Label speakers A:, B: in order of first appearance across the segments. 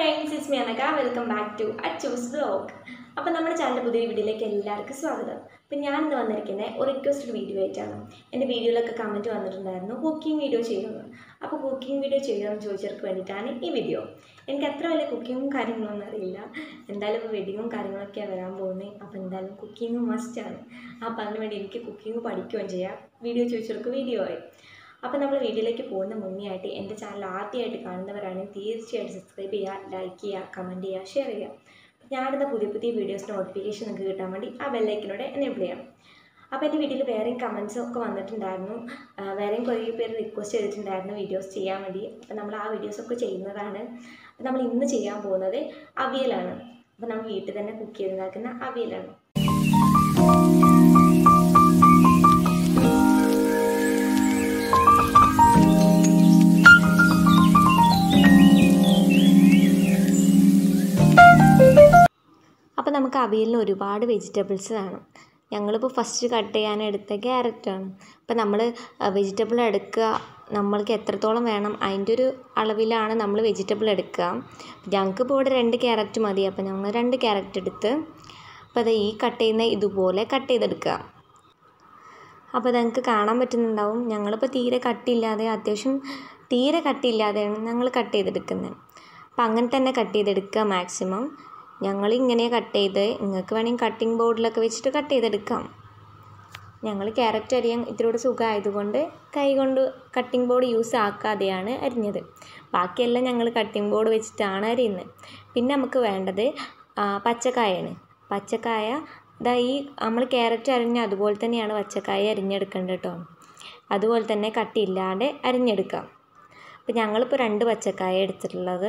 A: friends it's me Anaka welcome back to Achu's vlog അപ്പോൾ നമ്മുടെ ചാനലിൻ്റെ പുതിയ വീഡിയോയിലേക്ക് എല്ലാവർക്കും സ്വാഗതം അപ്പം ഞാനിന്ന് വന്നിരിക്കുന്നത് ഒരു റിക്വസ്റ്റഡ് വീഡിയോ ആയിട്ടാണ് എൻ്റെ വീഡിയോയിലൊക്കെ കമൻറ്റ് വന്നിട്ടുണ്ടായിരുന്നു കുക്കിംഗ് വീഡിയോ ചെയ്യുമെന്ന് അപ്പോൾ കുക്കിംഗ് വീഡിയോ ചെയ്യുമെന്ന് ചോദിച്ചവർക്ക് വേണ്ടിയിട്ടാണ് ഈ വീഡിയോ എനിക്ക് അത്ര വലിയ കുക്കിങ്ങും കാര്യങ്ങളൊന്നും അറിയില്ല എന്തായാലും ഇപ്പോൾ വെഡിങ്ങും കാര്യങ്ങളൊക്കെയാണ് വരാൻ പോകുന്നത് അപ്പോൾ എന്തായാലും കുക്കിംഗ് മസ്റ്റാണ് അപ്പോൾ അതിന് വേണ്ടി എനിക്ക് കുക്കിംഗ് പഠിക്കുകയും ചെയ്യാം വീഡിയോ ചോദിച്ചവർക്ക് വീഡിയോ ആയി അപ്പോൾ നമ്മൾ വീഡിയോയിലേക്ക് പോകുന്ന മുന്നേ ആയിട്ട് എൻ്റെ ചാനൽ ആദ്യമായിട്ട് കാണുന്നവരാണെങ്കിൽ തീർച്ചയായിട്ടും സബ്സ്ക്രൈബ് ചെയ്യുക ലൈക്ക് ചെയ്യുക കമൻറ്റ് ചെയ്യുക ഷെയർ ചെയ്യുക ഞാനിടുന്ന പുതിയ പുതിയ വീഡിയോസ് നോട്ടിഫിക്കേഷൻ നിങ്ങൾക്ക് കിട്ടാൻ വേണ്ടി ആ ബെല്ലൈക്കിനോട് എനേബിൾ ചെയ്യാം അപ്പോൾ എൻ്റെ വീഡിയോയിൽ വേറെയും കമൻസ് ഒക്കെ വന്നിട്ടുണ്ടായിരുന്നു ആ, വേറെയും കുറേ പേര് റിക്വസ്റ്റ് ചെയ്തിട്ടുണ്ടായിരുന്നു വീഡിയോസ് ചെയ്യാൻ വേണ്ടി അപ്പോൾ നമ്മൾ ആ വീഡിയോസൊക്കെ ചെയ്യുന്നതാണ് അപ്പോൾ നമ്മൾ ഇന്ന് ചെയ്യാൻ പോകുന്നത് അവിയലാണ് അപ്പോൾ നമ്മൾ വീട്ടിൽ തന്നെ കുക്ക് ചെയ്തുണ്ടാക്കുന്ന അവിയലാണ് അപ്പോൾ നമുക്ക് അവിയലിന് ഒരുപാട് വെജിറ്റബിൾസ് വേണം ഞങ്ങളിപ്പോൾ ഫസ്റ്റ് കട്ട് ചെയ്യാൻ എടുത്ത ക്യാരറ്റാണ് അപ്പോൾ നമ്മൾ വെജിറ്റബിൾ എടുക്കുക നമ്മൾക്ക് എത്രത്തോളം വേണം അതിൻ്റെ ഒരു അളവിലാണ് നമ്മൾ വെജിറ്റബിൾ എടുക്കുക ഞങ്ങൾക്കിപ്പോൾ ഇവിടെ രണ്ട് ക്യാരറ്റ് മതി അപ്പോൾ ഞങ്ങൾ രണ്ട് ക്യാരറ്റ് എടുത്ത് അപ്പോൾ അത് ഈ കട്ട് ചെയ്യുന്ന ഇതുപോലെ കട്ട് ചെയ്തെടുക്കുക അപ്പോൾ നിങ്ങൾക്ക് കാണാൻ പറ്റുന്നുണ്ടാവും ഞങ്ങളിപ്പോൾ തീരെ കട്ടില്ലാതെ അത്യാവശ്യം തീരെ കട്ടില്ലാതെയാണ് ഞങ്ങൾ കട്ട് ചെയ്തെടുക്കുന്നത് അപ്പോൾ അങ്ങനെ തന്നെ കട്ട് ചെയ്തെടുക്കുക മാക്സിമം ഞങ്ങൾ ഇങ്ങനെ കട്ട് ചെയ്ത് നിങ്ങൾക്ക് വേണമെങ്കിൽ കട്ടിംഗ് ബോർഡിലൊക്കെ വെച്ചിട്ട് കട്ട് ചെയ്തെടുക്കാം ഞങ്ങൾ ക്യാരറ്റ് അരിയാൻ ഇത്തിരിയോട് സുഖമായതുകൊണ്ട് കൈ കൊണ്ട് കട്ടിംഗ് ബോർഡ് യൂസ് ആക്കാതെയാണ് അരിഞ്ഞത് ബാക്കിയെല്ലാം ഞങ്ങൾ കട്ടിംഗ് ബോർഡ് വെച്ചിട്ടാണ് അരിയുന്നത് പിന്നെ നമുക്ക് വേണ്ടത് ആ, പച്ചക്കായാണ് പച്ചക്കായ ഇതാ ഈ നമ്മൾ ക്യാരറ്റ് അരിഞ്ഞ അതുപോലെ തന്നെയാണ് പച്ചക്കായ അരിഞ്ഞെടുക്കേണ്ടത് കേട്ടോ അതുപോലെ തന്നെ കട്ടിയില്ലാതെ അരിഞ്ഞെടുക്കാം അപ്പോൾ ഞങ്ങളിപ്പോൾ രണ്ട് പച്ചക്കായ എടുത്തിട്ടുള്ളത്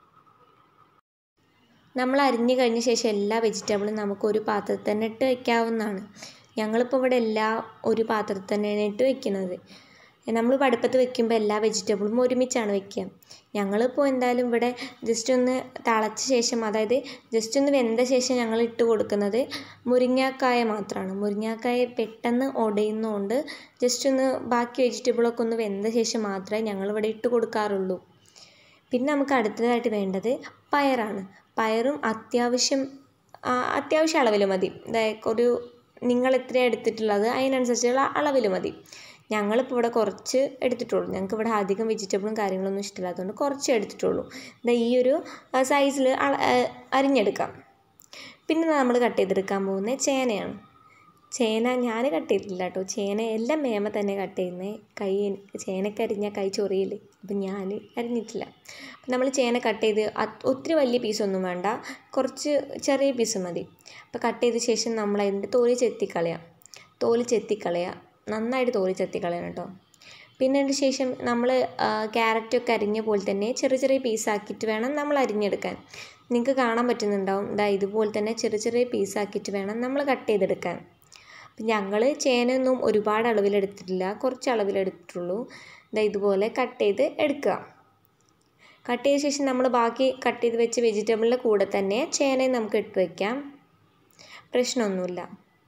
A: നമ്മൾ അരിഞ്ഞു കഴിഞ്ഞ ശേഷം എല്ലാ വെജിറ്റബിളും നമുക്ക് ഒരു പാത്രത്തിൽ തന്നെ ഇട്ട് വയ്ക്കാവുന്നതാണ് ഞങ്ങളിപ്പോൾ ഇവിടെ എല്ലാ ഒരു പാത്രത്തിൽ തന്നെയാണ് ഇട്ട് വെക്കുന്നത് നമ്മൾ അടുപ്പത്ത് വെക്കുമ്പോൾ എല്ലാ വെജിറ്റബിളും ഒരുമിച്ചാണ് വെക്കുക ഞങ്ങളിപ്പോൾ എന്തായാലും ഇവിടെ ജസ്റ്റ് ഒന്ന് തിളച്ച ശേഷം അതായത് ജസ്റ്റ് ഒന്ന് വെന്ത ശേഷം ഞങ്ങൾ ഇട്ട് കൊടുക്കുന്നത് മുരിങ്ങാക്കായ മാത്രമാണ് മുരിങ്ങാക്കായ പെട്ടെന്ന് ഉടയുന്നതുകൊണ്ട് ജസ്റ്റ് ഒന്ന് ബാക്കി വെജിറ്റബിളൊക്കെ ഒന്ന് വെന്ത ശേഷം മാത്രമേ ഞങ്ങളിവിടെ ഇട്ട് കൊടുക്കാറുള്ളൂ പിന്നെ നമുക്ക് അടുത്തതായിട്ട് വേണ്ടത് പയറാണ് പയറും അത്യാവശ്യം ആ, അത്യാവശ്യം അളവിൽ മതി അതായത് ഒരു നിങ്ങൾ എത്രയാണ് എടുത്തിട്ടുള്ളത് അതിനനുസരിച്ചുള്ള അളവിൽ മതി ഞങ്ങളിപ്പോൾ ഇവിടെ കുറച്ച് എടുത്തിട്ടുള്ളൂ ഞങ്ങൾക്ക് ഇവിടെ അധികം വെജിറ്റബിളും കാര്യങ്ങളൊന്നും ഇഷ്ടമില്ലാത്തതുകൊണ്ട് കുറച്ച് എടുത്തിട്ടുള്ളൂ ദാ ഈ ഒരു സൈസിൽ അരിഞ്ഞെടുക്കാം പിന്നെ നമ്മൾ കട്ട് ചെയ്തെടുക്കാൻ പോകുന്നത് ചേനയാണ് ചേന ഞാൻ കട്ട് ചെയ്തിട്ടില്ല കേട്ടോ ചേന എല്ലാം മേമ തന്നെ കട്ട് ചെയ്യുന്നത് കൈ ചേനക്ക് അരിഞ്ഞാൽ കൈ ചൊറിയില്ലേ അപ്പം ഞാൻ അരിഞ്ഞിട്ടില്ല അപ്പം നമ്മൾ ചേന കട്ട് ചെയ്ത് അത് ഒത്തിരി വലിയ പീസൊന്നും വേണ്ട കുറച്ച് ചെറിയ പീസ് മതി അപ്പോൾ കട്ട് ചെയ്ത ശേഷം നമ്മൾ അതിൻ്റെ തോല് ചെത്തിക്കളയാം തോല് ചെത്തിക്കളയാം നന്നായിട്ട് തോല് ചെത്തിക്കളയണം കേട്ടോ പിന്നെ അതിന് ശേഷം നമ്മൾ ക്യാരറ്റൊക്കെ അരിഞ്ഞ പോലെ തന്നെ ചെറിയ ചെറിയ പീസാക്കിയിട്ട് വേണം നമ്മൾ അരിഞ്ഞെടുക്കാൻ നിങ്ങൾക്ക് കാണാൻ പറ്റുന്നുണ്ടാവും ഇതാ ഇതുപോലെ തന്നെ ചെറിയ ചെറിയ പീസാക്കിയിട്ട് വേണം നമ്മൾ കട്ട് ചെയ്തെടുക്കാൻ അപ്പം ഞങ്ങൾ ചേനയൊന്നും ഒരുപാട് അളവിലെടുത്തിട്ടില്ല കുറച്ച് അളവിലെടുത്തിട്ടുള്ളൂ ഇതാ ഇതുപോലെ കട്ട് ചെയ്ത് എടുക്കുക കട്ട് ചെയ്ത ശേഷം നമ്മൾ ബാക്കി കട്ട് ചെയ്ത് വെച്ച വെജിറ്റബിളിൻ്റെ കൂടെ തന്നെ ചേനയും നമുക്ക് ഇട്ട് വയ്ക്കാം പ്രശ്നമൊന്നുമില്ല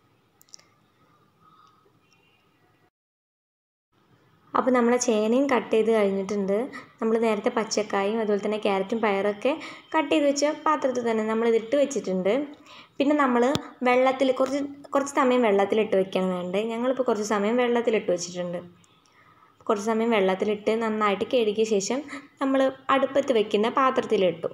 A: അപ്പോൾ നമ്മളെ ചേനയും കട്ട് ചെയ്ത് കഴിഞ്ഞിട്ടുണ്ട് നമ്മൾ നേരത്തെ പച്ചക്കായും അതുപോലെ തന്നെ ക്യാരറ്റും പയറൊക്കെ കട്ട് ചെയ്ത് വെച്ച പാത്രത്തിൽ തന്നെ നമ്മൾ ഇതിട്ട് വെച്ചിട്ടുണ്ട് പിന്നെ നമ്മൾ വെള്ളത്തിൽ കുറച്ച് കുറച്ച് സമയം വെള്ളത്തിലിട്ട് വെക്കണം വേണ്ടേ ഞങ്ങളിപ്പോൾ കുറച്ച് സമയം വെള്ളത്തിലിട്ട് വെച്ചിട്ടുണ്ട് കുറച്ച് സമയം വെള്ളത്തിലിട്ട് നന്നായിട്ട് കഴുകിയ ശേഷം നമ്മൾ അടുപ്പത്ത് വെക്കുന്ന പാത്രത്തിലിട്ടു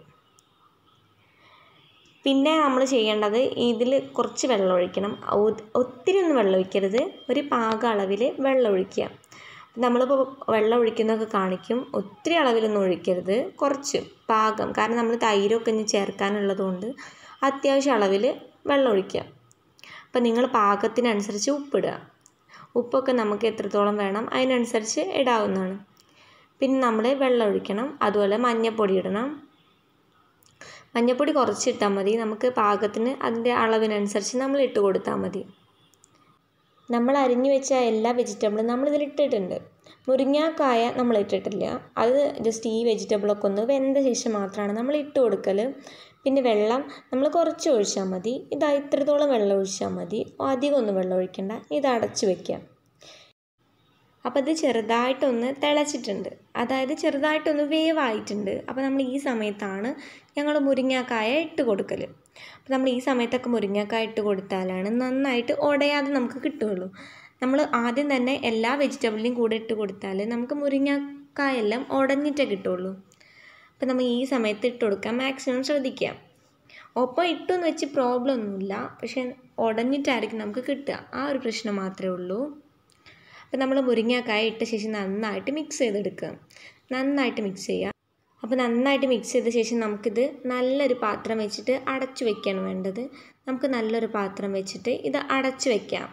A: പിന്നെ നമ്മൾ ചെയ്യേണ്ടത് ഇതിൽ കുറച്ച് വെള്ളം ഒഴിക്കണം ഒ- ഒത്തിരി ഒന്നും വെള്ളം ഒഴിക്കരുത് ഒരു പാക അളവിൽ വെള്ളം ഒഴിക്കുക നമ്മളിപ്പോൾ വെള്ളം ഒഴിക്കുന്നതൊക്കെ കാണിക്കും ഒത്തിരി അളവിലൊന്നും ഒഴിക്കരുത് കുറച്ച് പാകം കാരണം നമ്മൾ തൈരൊക്കെ ഇനി ചേർക്കാനുള്ളത് കൊണ്ട് അത്യാവശ്യം അളവിൽ വെള്ളം ഒഴിക്കുക അപ്പോൾ നിങ്ങൾ പാകത്തിനനുസരിച്ച് ഉപ്പിടുക ഉപ്പൊക്കെ നമുക്ക് എത്രത്തോളം വേണം അതിനനുസരിച്ച് ഇടാവുന്നതാണ് പിന്നെ നമ്മൾ വെള്ളം ഒഴിക്കണം അതുപോലെ മഞ്ഞൾപ്പൊടി ഇടണം മഞ്ഞൾപ്പൊടി കുറച്ചിട്ടാൽ മതി നമുക്ക് പാകത്തിന് അതിൻ്റെ അളവിനനുസരിച്ച് നമ്മൾ ഇട്ട് കൊടുത്താൽ മതി നമ്മൾ അരിഞ്ഞു വെച്ച എല്ലാ വെജിറ്റബിളും നമ്മൾ ഇതിൽ ഇട്ടിട്ടുണ്ട് മുരിങ്ങാക്കായ നമ്മൾ ഇട്ടിട്ടില്ല അത് ജസ്റ്റ് ഈ വെജിറ്റബിളൊക്കെ ഒന്ന് വെന്ത ശേഷം മാത്രമാണ് നമ്മൾ ഇട്ട് കൊടുക്കൽ പിന്നെ വെള്ളം നമ്മൾ കുറച്ച് ഒഴിച്ചാൽ മതി ഇതാ ഇത്രത്തോളം വെള്ളം ഒഴിച്ചാൽ മതി അധികം ഒന്നും വെള്ളം ഒഴിക്കണ്ട ഇത് അടച്ച് വെക്കുക അപ്പോൾ അത് ചെറുതായിട്ടൊന്ന് തിളച്ചിട്ടുണ്ട് അതായത് ചെറുതായിട്ടൊന്ന് വേവായിട്ടുണ്ട് അപ്പോൾ നമ്മൾ ഈ സമയത്താണ് ഞങ്ങൾ മുരിങ്ങാക്കായ ഇട്ട് കൊടുക്കൽ അപ്പോൾ നമ്മൾ ഈ സമയത്തൊക്കെ മുരിങ്ങാക്കായ ഇട്ട് കൊടുത്താലാണ് നന്നായിട്ട് ഉടയാതെ നമുക്ക് കിട്ടുകയുള്ളൂ നമ്മൾ ആദ്യം തന്നെ എല്ലാ വെജിറ്റബിളിനും കൂടെ ഇട്ട് കൊടുത്താൽ നമുക്ക് മുരിങ്ങാക്കായെല്ലാം ഉടഞ്ഞിട്ടേ കിട്ടുള്ളൂ അപ്പോൾ നമ്മൾ ഈ സമയത്ത് ഇട്ട് കൊടുക്കാൻ മാക്സിമം ശ്രദ്ധിക്കുക ഒപ്പം ഇട്ടെന്ന് വെച്ച് പ്രോബ്ലം ഒന്നുമില്ല പക്ഷെ ഉടഞ്ഞിട്ടായിരിക്കും നമുക്ക് കിട്ടുക ആ ഒരു പ്രശ്നം മാത്രമേ ഉള്ളൂ അപ്പോൾ നമ്മൾ മുരിങ്ങാക്കായ ഇട്ട ശേഷം നന്നായിട്ട് മിക്സ് ചെയ്തെടുക്കുക നന്നായിട്ട് മിക്സ് ചെയ്യുക അപ്പോൾ നന്നായിട്ട് മിക്സ് ചെയ്ത ശേഷം നമുക്കിത് നല്ലൊരു പാത്രം വെച്ചിട്ട് അടച്ചു വെക്കുകയാണ് വേണ്ടത് നമുക്ക് നല്ലൊരു പാത്രം വെച്ചിട്ട് ഇത് അടച്ചു വെക്കാം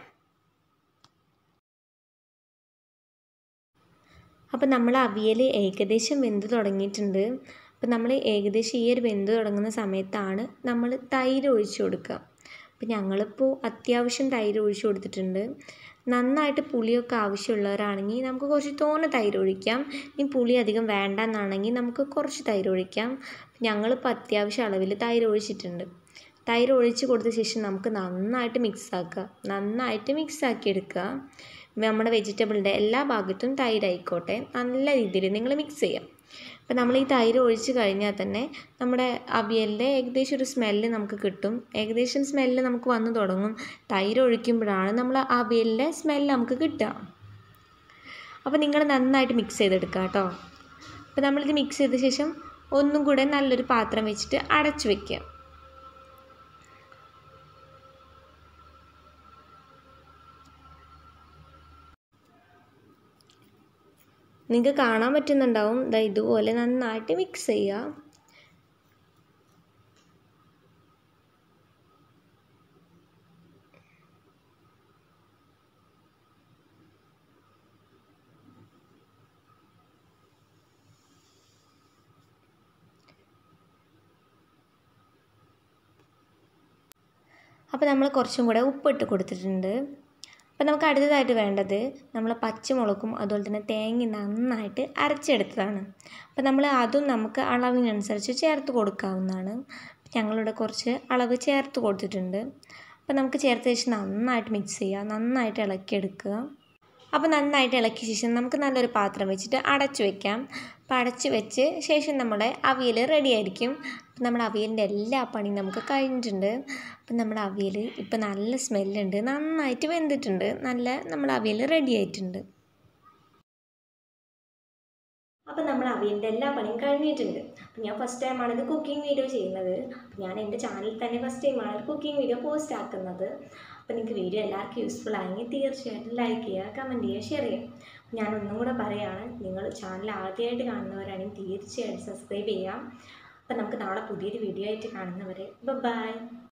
A: അപ്പോൾ നമ്മൾ അവിയൽ ഏകദേശം വെന്ത് തുടങ്ങിയിട്ടുണ്ട് അപ്പോൾ നമ്മൾ ഏകദേശം ഈ ഒരു വെന്ത് തുടങ്ങുന്ന സമയത്താണ് നമ്മൾ തൈര് ഒഴിച്ചു കൊടുക്കുക അപ്പോൾ ഞങ്ങളിപ്പോൾ അത്യാവശ്യം തൈര് ഒഴിച്ചു കൊടുത്തിട്ടുണ്ട് നന്നായിട്ട് പുളിയൊക്കെ ആവശ്യമുള്ളവരാണെങ്കിൽ നമുക്ക് കുറച്ച് തോനെ തൈര് ഒഴിക്കാം ഇനി പുളി അധികം വേണ്ട എന്നാണെങ്കിൽ നമുക്ക് കുറച്ച് തൈര് ഒഴിക്കാം ഞങ്ങളിപ്പോൾ അത്യാവശ്യം അളവിൽ തൈര് ഒഴിച്ചിട്ടുണ്ട് തൈര് ഒഴിച്ച് കൊടുത്ത ശേഷം നമുക്ക് നന്നായിട്ട് മിക്സ് ആക്കുക നന്നായിട്ട് മിക്സ് ആക്കി എടുക്കുക നമ്മുടെ വെജിറ്റബിളിൻ്റെ എല്ലാ ഭാഗത്തും തൈര് ആയിക്കോട്ടെ നല്ല രീതിയിൽ നിങ്ങൾ മിക്സ് ചെയ്യാം അപ്പോൾ നമ്മൾ ഈ തൈര് ഒഴിച്ച് കഴിഞ്ഞാൽ തന്നെ നമ്മുടെ അവിയലിൻ്റെ ഏകദേശം ഒരു സ്മെല്ല് നമുക്ക് കിട്ടും ഏകദേശം സ്മെല്ല് നമുക്ക് വന്നു തുടങ്ങും തൈര് ഒഴിക്കുമ്പോഴാണ് നമ്മൾ അവിയലിൻ്റെ സ്മെല്ല് നമുക്ക് കിട്ടുക അപ്പോൾ നിങ്ങൾ നന്നായിട്ട് മിക്സ് ചെയ്തെടുക്കുക കേട്ടോ അപ്പോൾ നമ്മളിത് മിക്സ് ചെയ്ത ശേഷം ഒന്നും കൂടെ നല്ലൊരു പാത്രം വെച്ചിട്ട് അടച്ചു വെക്കുക നിങ്ങൾക്ക് കാണാൻ പറ്റുന്നുണ്ടാവും ദാ ഇതുപോലെ നന്നായിട്ട് മിക്സ് ചെയ്യുക അപ്പോൾ നമ്മൾ കുറച്ചും കൂടെ ഉപ്പിട്ട് കൊടുത്തിട്ടുണ്ട് അപ്പോൾ നമുക്ക് അടുത്തതായിട്ട് വേണ്ടത് നമ്മൾ പച്ചമുളകും അതുപോലെ തന്നെ തേങ്ങ നന്നായിട്ട് അരച്ചെടുത്തതാണ് അപ്പോൾ നമ്മൾ അതും നമുക്ക് അളവിനനുസരിച്ച് ചേർത്ത് കൊടുക്കാവുന്നതാണ് ഞങ്ങളിവിടെ കുറച്ച് അളവ് ചേർത്ത് കൊടുത്തിട്ടുണ്ട് അപ്പോൾ നമുക്ക് ചേർത്ത ശേഷം നന്നായിട്ട് മിക്സ് ചെയ്യുക നന്നായിട്ട് ഇളക്കിയെടുക്കുക അപ്പോൾ നന്നായിട്ട് ഇളക്കിയ ശേഷം നമുക്ക് നല്ലൊരു പാത്രം വെച്ചിട്ട് അടച്ചു വെക്കാം അപ്പോൾ അടച്ചു വെച്ച് ശേഷം നമ്മുടെ അവിയൽ റെഡി ആയിരിക്കും അപ്പം നമ്മുടെ അവിയലിൻ്റെ എല്ലാ പണിയും നമുക്ക് കഴിഞ്ഞിട്ടുണ്ട് അപ്പം നമ്മുടെ അവിയൽ ഇപ്പം നല്ല സ്മെല്ലുണ്ട് നന്നായിട്ട് വെന്തിട്ടുണ്ട് നല്ല നമ്മുടെ അവിയൽ റെഡി ആയിട്ടുണ്ട് അപ്പം നമ്മൾ അവിയലിൻ്റെ എല്ലാ പണിയും കഴിഞ്ഞിട്ടുണ്ട് അപ്പം ഞാൻ ഫസ്റ്റ് ടൈമാണ് ഇത് കുക്കിംഗ് വീഡിയോ ചെയ്യുന്നത് അപ്പം ഞാൻ എൻ്റെ ചാനലിൽ തന്നെ ഫസ്റ്റ് ടൈമാണ് കുക്കിംഗ് വീഡിയോ പോസ്റ്റ് ആക്കുന്നത് അപ്പോൾ നിങ്ങൾക്ക് വീഡിയോ എല്ലാവർക്കും യൂസ്ഫുൾ ആയെങ്കിൽ തീർച്ചയായിട്ടും ലൈക്ക് ചെയ്യുക കമൻറ്റ് ചെയ്യുക ഷെയർ ചെയ്യുക ഞാൻ ഒന്നും കൂടെ പറയുകയാണ് നിങ്ങൾ ചാനൽ ആദ്യമായിട്ട് കാണുന്നവരാണെങ്കിൽ തീർച്ചയായിട്ടും സബ്സ്ക്രൈബ് ചെയ്യാം അപ്പം നമുക്ക് നാളെ പുതിയൊരു വീഡിയോ ആയിട്ട് കാണുന്നവരെ ബൈ